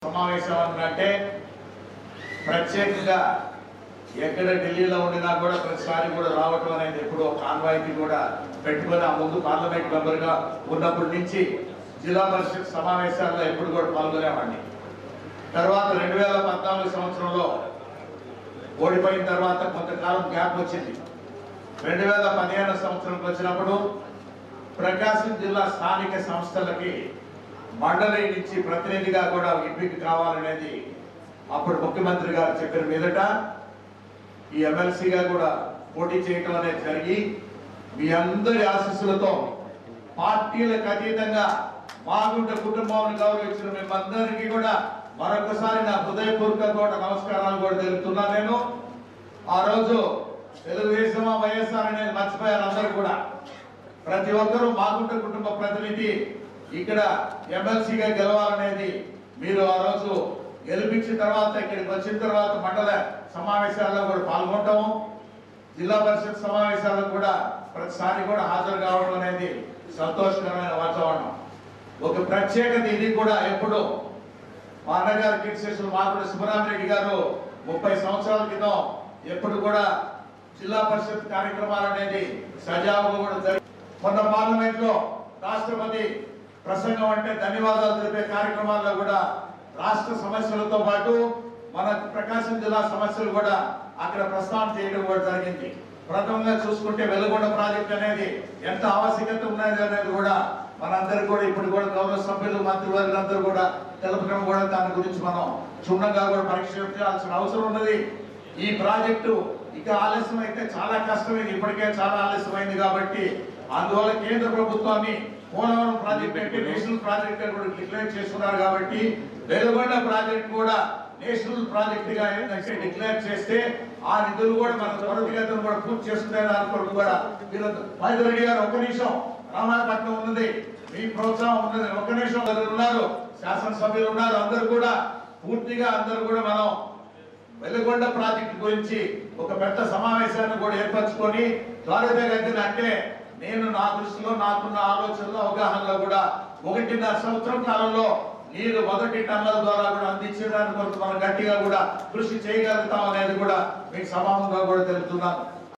సమావేశం అంటే ప్రత్యేకంగా ఎక్కడ ఢిల్లీలో ఉండినా కూడా ప్రతిసారి కూడా రావటం అనేది ఎప్పుడు ఒక ఆన్వాయితీ కూడా పెట్టుకొని ఆ ముందు పార్లమెంట్ మెంబర్గా ఉన్నప్పటి నుంచి జిల్లా పరిషత్ సమావేశాల్లో ఎప్పుడు కూడా పాల్గొనేవాడిని తర్వాత రెండు వేల పద్నాలుగు సంవత్సరంలో ఓడిపోయిన తర్వాత కొంతకాలం గ్యాప్ వచ్చింది రెండు వేల పదిహేను సంవత్సరంకి వచ్చినప్పుడు ప్రకాశం జిల్లా స్థానిక సంస్థలకి మండలి నుంచి ప్రతినిధిగా కూడా ఎంపిక కావాలనేది అప్పుడు ముఖ్యమంత్రి గారు చెప్పిన మీదట ఈ ఎమ్మెల్సీగా కూడా పోటీ చేయటం అనేది జరిగి మీ అందరి ఆశీస్సులతో పార్టీలకు అతీతంగా మాగుంట కుటుంబాన్ని గౌరవించిన మేమందరికీ కూడా మరొకసారి నా హృదయపూర్వక కూడా నమస్కారాలు కూడా తెలుపుతున్నా నేను ఆ రోజు తెలుగుదేశం వైఎస్ఆర్ అనేది మర్చిపోయారు అందరూ కూడా ప్రతి ఒక్కరూ మాగుంట కుటుంబ ప్రతినిధి ఇక్కడ ఎమ్మెల్సీగా గెలవాలనేది మీరు ఆ రోజు గెలిపించిన తర్వాత ఇక్కడికి వచ్చిన తర్వాత మండల సమావేశాల్లో కూడా పాల్గొంటాము జిల్లా పరిషత్ సమావేశాలకు కూడా ప్రతిసారి కూడా హాజరు కావడం అనేది సంతోషకరమైన వాతావరణం ఒక ప్రత్యేకత ఇది కూడా ఎప్పుడు మా అన్నగారు కీర్తిశేషులు మాకుడు సుబ్బరామరెడ్డి గారు ముప్పై సంవత్సరాల క్రితం ఎప్పుడు కూడా జిల్లా పరిషత్ కార్యక్రమాలు అనేది సజావుగా కూడా జరిగి మొన్న పార్లమెంట్ లో రాష్ట్రపతి ప్రసంగం అంటే ధన్యవాదాలు తెలిపే కార్యక్రమాల్లో కూడా రాష్ట్ర సమస్యలతో పాటు మన ప్రకాశం జిల్లా సమస్యలు కూడా అక్కడ ప్రస్తావన చేయడం కూడా జరిగింది ప్రథమంగా చూసుకుంటే వెలుగొండ ప్రాజెక్ట్ అనేది ఎంత ఆవశ్యకత ఉన్నది అనేది కూడా మనందరికీ కూడా ఇప్పుడు కూడా గౌరవ సభ్యులు మంత్రివర్గులందరూ కూడా తెలపడం కూడా దాని గురించి మనం క్షుణ్ణంగా కూడా పరీక్షించాల్సిన అవసరం ఉన్నది ఈ ప్రాజెక్టు ఇక ఆలస్యం అయితే చాలా కష్టమైంది ఇప్పటికే చాలా ఆలస్యమైంది కాబట్టి అందువల్ల కేంద్ర ప్రభుత్వాన్ని పోలవరం ప్రాజెక్ట్ అంటే నేషనల్ ప్రాజెక్ట్ అని కూడా డిక్లేర్ చేస్తున్నారు కాబట్టి వెలుగొండ ప్రాజెక్ట్ కూడా నేషనల్ ప్రాజెక్ట్ గా ఏంటంటే డిక్లేర్ చేస్తే ఆ నిధులు కూడా మన త్వరితగతిన కూడా పూర్తి చేసుకునే దాని కొరకు కూడా మీరు మైదరెడ్డి గారు ఒక నిమిషం రామాయపట్నం ఉన్నది మీ ప్రోత్సాహం ఉన్నది ఒక నిమిషం అందరు ఉన్నారు శాసనసభ్యులు ఉన్నారు అందరు కూడా పూర్తిగా అందరూ కూడా మనం వెలుగొండ ప్రాజెక్టు గురించి ఒక పెద్ద సమావేశాన్ని కూడా ఏర్పరచుకొని త్వరితగతిన అంటే నేను నా దృష్టిలో నాకున్న ఆలోచనలో అవగాహనలో కూడా ఒకటిన్నర సంవత్సరం కాలంలో నీరు మొదటి టన్నుల ద్వారా కూడా అందించడానికి కొరకు మనం గట్టిగా కూడా కృషి చేయగలుగుతాం అనేది కూడా మీకు సమానంగా కూడా తెలుపుతున్నాను